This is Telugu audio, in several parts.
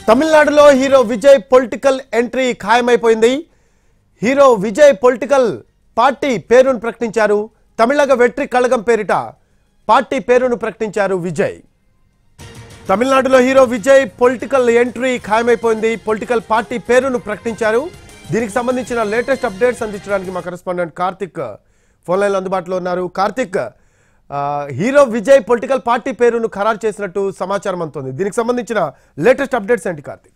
తమిళనాడులో హీరో విజయ్ పొలిటికల్ ఎంట్రీ ఖాయమైపోయింది హీరో విజయ్ పొలిటికల్ పార్టీ పేరును ప్రకటించారు తమిళగ వెట్రి కళగం పేరిట పార్టీ పేరును ప్రకటించారు విజయ్ తమిళనాడులో హీరో విజయ్ పొలిటికల్ ఎంట్రీ ఖాయమైపోయింది పొలిటికల్ పార్టీ పేరును ప్రకటించారు దీనికి సంబంధించిన లేటెస్ట్ అప్డేట్స్ అందించడానికి మా కరెస్పాండెంట్ కార్తిక్ ఫోన్ లైన్లో అందుబాటులో ఉన్నారు కార్తిక్ ఆ, హీరో విజయ్ పొలిటికల్ పార్టీ పేరును ఖరారు చేసినట్టు సమాచారం అందుతోంది దీనికి సంబంధించిన లేటెస్ట్ అప్డేట్స్ ఏంటి కార్తిక్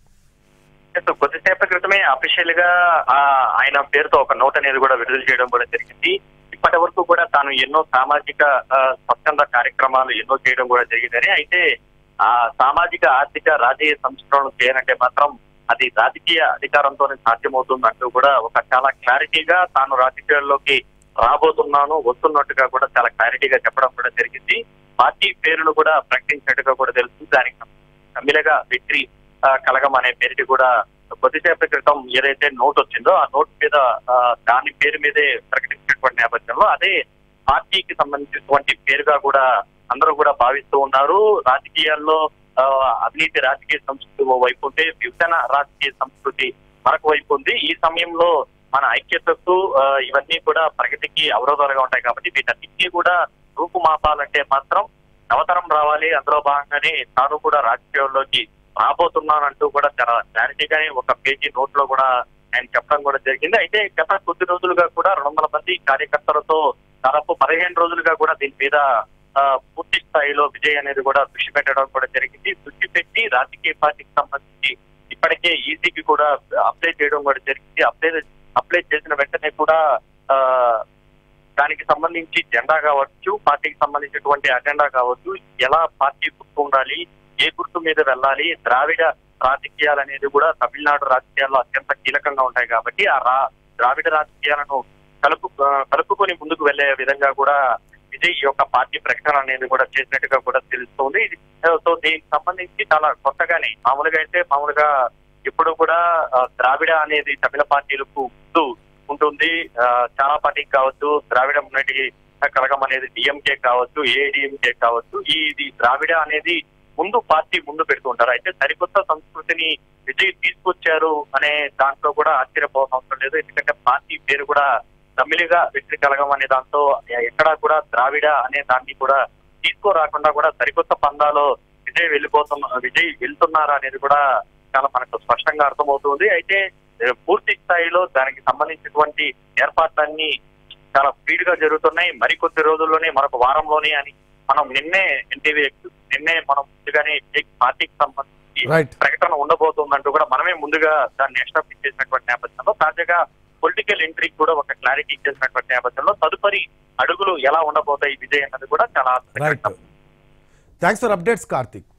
సో కొద్దిసేపటి క్రితమే అఫీషియల్ గా ఆ, ఆయన పేరుతో ఒక నోట్ అనేది కూడా విడుదల చేయడం కూడా జరిగింది ఇప్పటి వరకు కూడా తాను ఎన్నో సామాజిక ఆ, స్వచ్ఛంద కార్యక్రమాలు ఎన్నో చేయడం కూడా జరిగిందని అయితే ఆ సామాజిక ఆర్థిక రాజకీయ సంస్కరణలు చేయాలంటే మాత్రం అది రాజకీయ అధికారంతోనే సాధ్యమవుతుంది అంటూ కూడా ఒక చాలా క్లారిటీగా తాను రాజకీయాల్లోకి రాబోతున్నాను వస్తున్నట్టుగా కూడా చాలా క్లారిటీగా చెప్పడం కూడా జరిగింది పార్టీ పేరును కూడా ప్రకటించినట్టుగా కూడా తెలుస్తుంది దానికి తమిళగా విక్టరీ ఆ, కలగం అనే పేరుకి కూడా కొద్దిసేపటి క్రితం ఏదైతే నోట్ వచ్చిందో ఆ నోట్ మీద ఆ, దాని పేరు మీదే ప్రకటించినటువంటి నేపథ్యంలో అదే పార్టీకి సంబంధించినటువంటి పేరుగా కూడా అందరూ కూడా భావిస్తూ ఉన్నారు రాజకీయాల్లో ఆ, అవినీతి రాజకీయ సంస్కృతి ఓ వైపు ఉంటే విభజన రాజకీయ సంస్కృతి మరొక వైపు ఉంది ఈ సమయంలో మన ఐక్యతకు ఆ, ఇవన్నీ కూడా ప్రగతికి అవరోధాలుగా ఉంటాయి కాబట్టి వీటన్నిటినీ కూడా రూపుమాపాలంటే మాత్రం నవతరం రావాలి అందులో భాగంగానే తాను కూడా రాజకీయాల్లోకి రాబోతున్నానంటూ కూడా చాలా క్లారిటీగానే ఒక పేజీ నోట్ లో కూడా ఆయన చెప్పడం కూడా జరిగింది అయితే గత కొద్ది రోజులుగా కూడా రెండు వందల మంది కార్యకర్తలతో దాదాపు పదిహేను రోజులుగా కూడా దీని మీద ఆ, పూర్తి స్థాయిలో విజయ్ అనేది కూడా దృష్టి పెట్టడం కూడా జరిగింది దృష్టి పెట్టి రాజకీయ పార్టీకి సంబంధించి ఇప్పటికే ఈసీకి కూడా అప్లై చేయడం కూడా జరిగింది అప్లై అప్లై చేసిన వెంటనే కూడా ఆ దానికి సంబంధించి జెండా కావచ్చు పార్టీకి సంబంధించినటువంటి అజెండా కావచ్చు ఎలా పార్టీ గుర్తు ఉండాలి ఏ గుర్తు మీద వెళ్ళాలి ద్రావిడ రాజకీయాలు అనేది కూడా తమిళనాడు రాజకీయాల్లో అత్యంత కీలకంగా ఉంటాయి కాబట్టి ఆ రా ద్రావిడ రాజకీయాలను కలుపు ఆ, కలుపుకొని ముందుకు వెళ్లే విధంగా కూడా విజయ్ ఈ యొక్క పార్టీ ప్రకటన అనేది కూడా చేసినట్టుగా కూడా తెలుస్తుంది ఇది సో దీనికి సంబంధించి చాలా కొత్తగానే మామూలుగా అయితే మామూలుగా ఎప్పుడు కూడా ఆ, ద్రావిడ అనేది తమిళ పార్టీలకు ముందు ఉంటుంది ఆ, చాలా పార్టీకి కావచ్చు ద్రావిడ మున్నటి కలగం అనేది డిఎంకే కావచ్చు ఏఐడిఎంకే కావచ్చు ఈ ఇది ద్రావిడ అనేది ముందు పార్టీ ముందు పెడుతుంటారు అయితే సరికొత్త సంస్కృతిని విజయ్ తీసుకొచ్చారు అనే దాంట్లో కూడా ఆశ్చర్యపోవాల్సిన అవసరం లేదు ఎందుకంటే పార్టీ పేరు కూడా తమిళగా వ్యక్తి కలగం అనే దాంతో ఎక్కడా కూడా ద్రావిడ అనే దాన్ని కూడా తీసుకురాకుండా కూడా సరికొత్త పందాలో విజయ్ వెళ్ళిపోతున్న విజయ్ వెళ్తున్నారా అనేది కూడా చాలా మనకు స్పష్టంగా అర్థమవుతుంది అయితే ఏ, పూర్తి స్థాయిలో దానికి సంబంధించినటువంటి ఏర్పాట్లన్నీ చాలా స్పీడ్ గా జరుగుతున్నాయి మరికొద్ది రోజుల్లోనే మరొక వారంలోనే అని మనం నిన్నే ఎన్టీవీ నిన్నే మనం ముందుగానే ఈ పార్టీకి సంబంధించి రైట్ ప్రకటన ఉండబోతుందంటూ కూడా మనమే ముందుగా దాన్ని ఎస్టాబ్లిష్ చేసినటువంటి నేపథ్యంలో తాజాగా పొలిటికల్ ఎంట్రీ కూడా ఒక క్లారిటీ ఇచ్చేసినటువంటి నేపథ్యంలో తదుపరి అడుగులు ఎలా ఉండబోతాయి విజయ్ అన్నది కూడా చాలా right thanks for updates Karthik